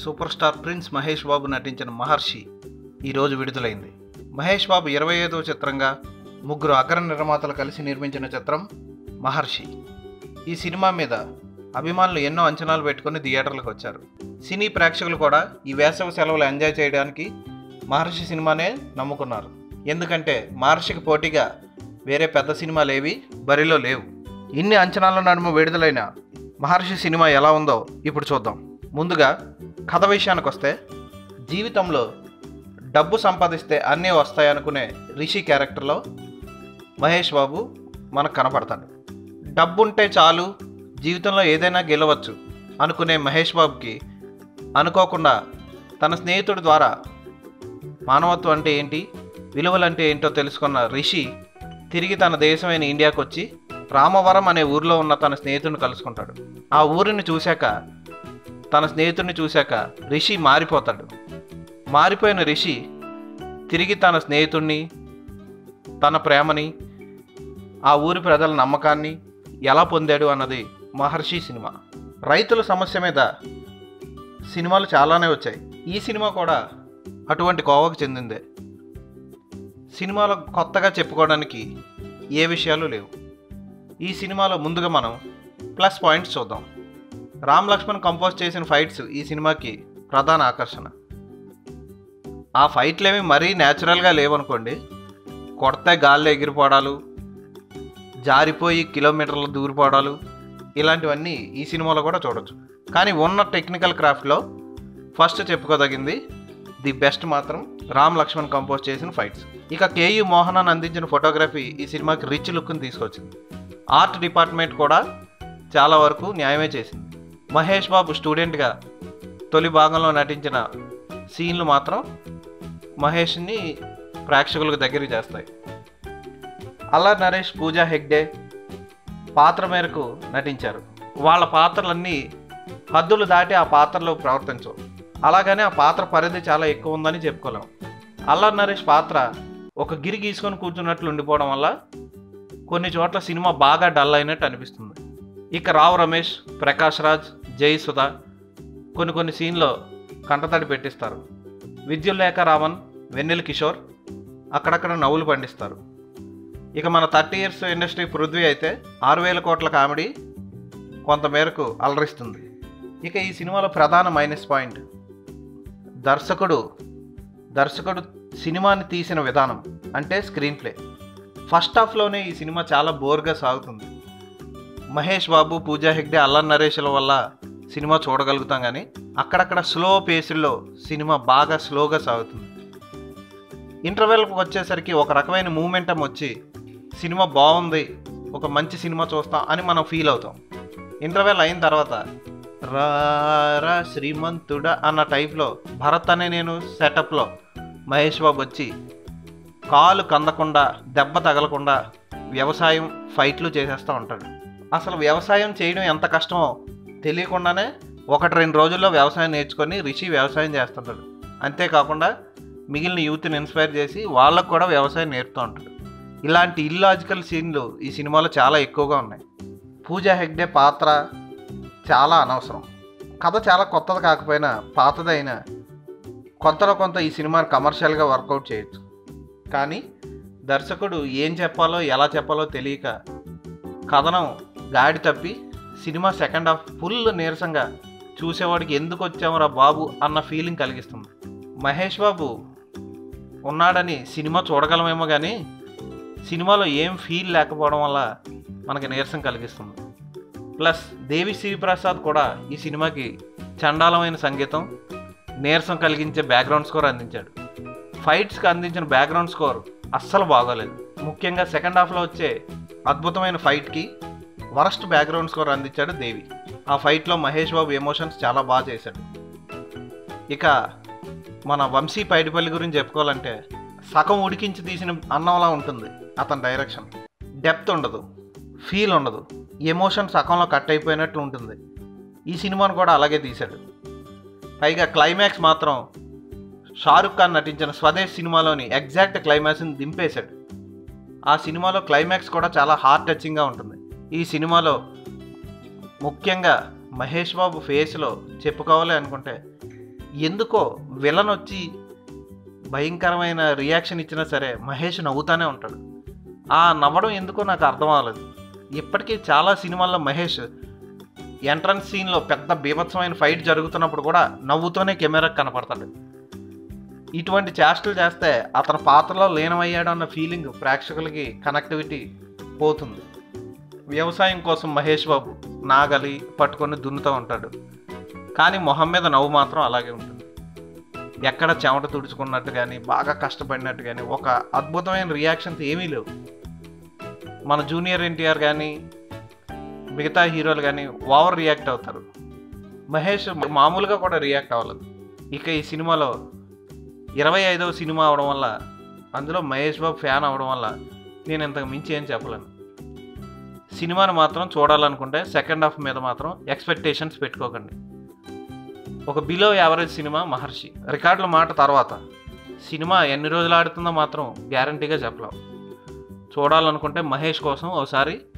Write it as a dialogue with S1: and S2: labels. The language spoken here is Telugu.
S1: super star prince Mahesh Babu నటించిన మహర్షి ఈరోజు విడుదలైంది మహేష్ బాబు ఇరవై ఐదవ చిత్రంగా ముగ్గురు అగ్ర నిర్మాతలు కలిసి నిర్మించిన చిత్రం మహర్షి ఈ సినిమా మీద అభిమానులు ఎన్నో అంచనాలు పెట్టుకుని థియేటర్లకు వచ్చారు సినీ ప్రేక్షకులు కూడా ఈ వేసవి సెలవులు ఎంజాయ్ చేయడానికి మహర్షి సినిమానే నమ్ముకున్నారు ఎందుకంటే మహర్షికి పోటీగా వేరే పెద్ద సినిమాలు ఏవి బరిలో లేవు ఇన్ని అంచనాల నడుమ విడుదలైన మహర్షి సినిమా ఎలా ఉందో ఇప్పుడు చూద్దాం ముందుగా కథ విషయానికి వస్తే జీవితంలో డబ్బు సంపాదిస్తే అన్నీ వస్తాయనుకునే రిషి క్యారెక్టర్లో మహేష్ బాబు మనకు కనపడతాడు డబ్బు ఉంటే చాలు జీవితంలో ఏదైనా గెలవచ్చు అనుకునే మహేష్ బాబుకి అనుకోకుండా తన స్నేహితుడి ద్వారా మానవత్వం అంటే ఏంటి విలువలు అంటే ఏంటో తెలుసుకున్న రిషి తిరిగి తన దేశమైన ఇండియాకు వచ్చి రామవరం అనే ఊరిలో ఉన్న తన స్నేహితుడిని కలుసుకుంటాడు ఆ ఊరిని చూశాక తన స్నేహితుడిని చూశాక రిషి మారిపోతాడు మారిపోయిన రిషి తిరిగి తన స్నేహితుడిని తన ప్రేమని ఆ ఊరి ప్రజల నమ్మకాన్ని ఎలా పొందాడు అన్నది మహర్షి సినిమా రైతుల సమస్య మీద సినిమాలు చాలానే వచ్చాయి ఈ సినిమా కూడా అటువంటి కోవకు చెందిందే సినిమాలో కొత్తగా చెప్పుకోవడానికి ఏ విషయాలు లేవు ఈ సినిమాలో ముందుగా మనం ప్లస్ పాయింట్స్ చూద్దాం రామ్ లక్ష్మణ్ కంపోజ్ చేసిన ఫైట్స్ ఈ సినిమాకి ప్రధాన ఆకర్షణ ఆ ఫైట్లు ఏమి మరీ న్యాచురల్గా లేవనుకోండి కొడితే గాల్లో ఎగిరిపోవడాలు జారిపోయి కిలోమీటర్లు దూరిపోవడాలు ఇలాంటివన్నీ ఈ సినిమాలో కూడా చూడొచ్చు కానీ ఉన్న టెక్నికల్ క్రాఫ్ట్లో ఫస్ట్ చెప్పుకోదగింది ది బెస్ట్ మాత్రం రామ్ లక్ష్మణ్ కంపోజ్ చేసిన ఫైట్స్ ఇక కేయు మోహనన్ అందించిన ఫోటోగ్రఫీ ఈ సినిమాకి రిచ్ లుక్ని తీసుకొచ్చింది ఆర్ట్ డిపార్ట్మెంట్ కూడా చాలా వరకు న్యాయమే చేసింది మహేష్ బాబు స్టూడెంట్గా తొలి భాగంలో నటించిన సీన్లు మాత్రం మహేష్ని ప్రేక్షకులకు దగ్గరికి చేస్తాయి అల్లర్ నరేష్ పూజా హెగ్డే పాత్ర మేరకు నటించారు వాళ్ళ పాత్రలన్నీ హద్దులు దాటి ఆ పాత్రలో ప్రవర్తించవు అలాగనే ఆ పాత్ర పరిధి చాలా ఎక్కువ ఉందని చెప్పుకోలేం అల్లర్ నరేష్ పాత్ర ఒక గిరి గీసుకొని కూర్చున్నట్లు ఉండిపోవడం వల్ల కొన్ని చోట్ల సినిమా బాగా డల్ అయినట్టు అనిపిస్తుంది ఇక రావు రమేష్ ప్రకాష్ రాజ్ జై సుధా కొన్ని కొన్ని సీన్లో కంటతడి పెట్టిస్తారు విద్యుల్లేఖ రామన్ వెన్నెల కిషోర్ అక్కడక్కడ నవ్వులు పండిస్తారు ఇక మన థర్టీ ఇయర్స్ ఇండస్ట్రీ పృథ్వీ అయితే ఆరు వేల కోట్ల కామెడీ కొంతమేరకు అలరిస్తుంది ఇక ఈ సినిమాలో ప్రధాన మైనస్ పాయింట్ దర్శకుడు దర్శకుడు సినిమాని తీసిన విధానం అంటే స్క్రీన్ ప్లే ఫస్ట్ హాఫ్లోనే ఈ సినిమా చాలా బోర్గా సాగుతుంది మహేష్ బాబు పూజా హెగ్డే అల్లన్ నరేష్ల వల్ల సినిమా చూడగలుగుతాం కానీ అక్కడక్కడ స్లో పేసుల్లో సినిమా బాగా స్లోగా సాగుతుంది ఇంటర్వెల్కి వచ్చేసరికి ఒక రకమైన మూమెంటం వచ్చి సినిమా బాగుంది ఒక మంచి సినిమా చూస్తాం అని మనం ఫీల్ అవుతాం ఇంటర్వెల్ అయిన తర్వాత రా రా శ్రీమంతుడా అన్న టైప్లో భరత్ అనే నేను సెటప్లో మహేష్ బాబు వచ్చి కాలు కందకుండా దెబ్బ తగలకుండా వ్యవసాయం ఫైట్లు చేసేస్తూ ఉంటాడు అసలు వ్యవసాయం చేయడం ఎంత కష్టమో తెలియకుండానే ఒకటి రెండు రోజుల్లో వ్యవసాయం నేర్చుకొని రిషి వ్యవసాయం చేస్తుంటాడు అంతేకాకుండా మిగిలిన యూత్ని ఇన్స్పైర్ చేసి వాళ్ళకు కూడా వ్యవసాయం నేర్పుతూ ఉంటాడు ఇలాంటి ఇల్లాజికల్ సీన్లు ఈ సినిమాలో చాలా ఎక్కువగా ఉన్నాయి పూజా హెగ్డే పాత్ర చాలా అనవసరం కథ చాలా కొత్తది కాకపోయినా పాతదైనా కొంతలో కొంత ఈ సినిమాని కమర్షియల్గా వర్కౌట్ చేయొచ్చు కానీ దర్శకుడు ఏం చెప్పాలో ఎలా చెప్పాలో తెలియక కథనం గాడి తప్పి సినిమా సెకండ్ హాఫ్ ఫుల్ నీరసంగా చూసేవాడికి ఎందుకు వచ్చామురా బాబు అన్న ఫీలింగ్ కలిగిస్తుంది మహేష్ బాబు ఉన్నాడని సినిమా చూడగలమేమో కానీ సినిమాలో ఏం ఫీల్ లేకపోవడం వల్ల మనకి నీరసం కలిగిస్తుంది ప్లస్ దేవి శ్రీప్రసాద్ కూడా ఈ సినిమాకి చండాలమైన సంగీతం నీరసం కలిగించే బ్యాక్గ్రౌండ్ స్కోర్ అందించాడు ఫైట్స్కి అందించిన బ్యాక్గ్రౌండ్ స్కోర్ అస్సలు బాగోలేదు ముఖ్యంగా సెకండ్ హాఫ్లో వచ్చే అద్భుతమైన ఫైట్కి వరస్ట్ బ్యాక్గ్రౌండ్ స్కోర్ అందించాడు దేవి ఆ ఫైట్లో మహేష్ బాబు ఎమోషన్స్ చాలా బాగా చేశాడు ఇక మన వంశీ పైడిపల్లి గురించి చెప్పుకోవాలంటే సగం ఉడికించి తీసిన అన్నంలా ఉంటుంది అతని డైరెక్షన్ డెప్త్ ఉండదు ఫీల్ ఉండదు ఎమోషన్ సగంలో కట్ అయిపోయినట్టు ఉంటుంది ఈ సినిమాను కూడా అలాగే తీశాడు పైగా క్లైమాక్స్ మాత్రం షారుఖ్ ఖాన్ నటించిన స్వదేశ్ సినిమాలోని ఎగ్జాక్ట్ క్లైమాక్స్ని దింపేశాడు ఆ సినిమాలో క్లైమాక్స్ కూడా చాలా హార్ట్ టచింగ్గా ఉంటుంది ఈ సినిమాలో ముఖ్యంగా మహేష్ బాబు ఫేస్లో చెప్పుకోవాలి అనుకుంటే ఎందుకో విలన్ వచ్చి భయంకరమైన రియాక్షన్ ఇచ్చినా సరే మహేష్ నవ్వుతానే ఉంటాడు ఆ నవ్వడం ఎందుకో నాకు అర్థం అవ్వలేదు ఇప్పటికీ చాలా సినిమాల్లో మహేష్ ఎంట్రన్స్ సీన్లో పెద్ద బీభత్సమైన ఫైట్ జరుగుతున్నప్పుడు కూడా నవ్వుతూనే కెమెరాకి కనపడతాడు ఇటువంటి చేష్టలు చేస్తే అతని పాత్రలో లీనమయ్యాడు అన్న ఫీలింగ్ ప్రేక్షకులకి కనెక్టివిటీ పోతుంది వ్యవసాయం కోసం మహేష్ బాబు నాగలి పట్టుకొని దున్నుతూ ఉంటాడు కానీ మొహం మీద నవ్వు మాత్రం అలాగే ఉంటుంది ఎక్కడ చెమట తుడుచుకున్నట్టు కానీ బాగా కష్టపడినట్టు కానీ ఒక అద్భుతమైన రియాక్షన్స్ ఏమీ లేవు మన జూనియర్ ఎన్టీఆర్ కానీ మిగతా హీరోలు కానీ ఓవర్ రియాక్ట్ అవుతారు మహేష్ మామూలుగా కూడా రియాక్ట్ అవ్వలేదు ఇక ఈ సినిమాలో ఇరవై ఐదవ సినిమా అవడం వల్ల అందులో మహేష్ బాబు ఫ్యాన్ అవడం వల్ల నేను ఇంతకు మించి ఏం చెప్పలేను సినిమాని మాత్రం చూడాలనుకుంటే సెకండ్ హాఫ్ మీద మాత్రం ఎక్స్పెక్టేషన్స్ పెట్టుకోకండి ఒక బిలో యావరేజ్ సినిమా మహర్షి రికార్డుల మాట తర్వాత సినిమా ఎన్ని రోజులు ఆడుతుందో మాత్రం గ్యారంటీగా చెప్పలేం చూడాలనుకుంటే మహేష్ కోసం ఒకసారి